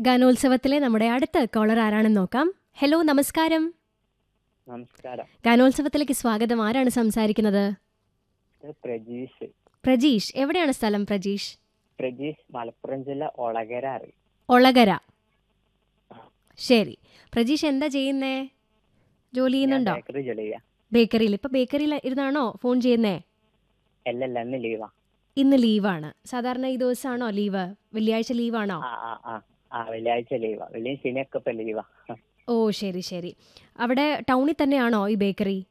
ഗാനോത്സവത്തിലെ നമ്മുടെ അടുത്ത കോളർ ആരാണെന്ന് നോക്കാം ഹലോ നമസ്കാരം നമസ്കാരം ഗാനോത്സവത്തിലേക്ക് സ്വാഗതം ആരാണ് സംസാരിക്കുന്നത് ഇത് പ്രജീഷ് പ്രജീഷ് എവിടെയാണ് സ്ഥലം പ്രജീഷ് പ്രജീഷ് മലപ്പുറം ജില്ല ഒളകര അറിയും ഒളകര ശരി പ്രജീഷ് എന്താ ചെയ്യുന്നേ ജോലി ചെയ്യുന്നുണ്ടോ ബേക്കറി ജോലിയാ ബേക്കറിയിൽ ഇപ്പൊ ബേക്കറിയിൽ ഇരുന്നാണോ ഫോൺ ചെയ്യുന്നേ അല്ലല്ല ഇന്ന് ലീവാ ഇന്ന് ലീവാണ് സാധാരണ ഈ ദിവസമാണോ ലീവ് വെള്ളിയാഴ്ച ലീവാണോ ആ ആ ആ ആ വെള്ളിയാഴ്ച ലീവാ വെള്ളിയും ശനിയൊക്കെ ഇപ്പൊ ലീവാ ഓ ശരി ശരി അവിടെ ടൗണിൽ തന്നെയാണോ ഈ ബേക്കറി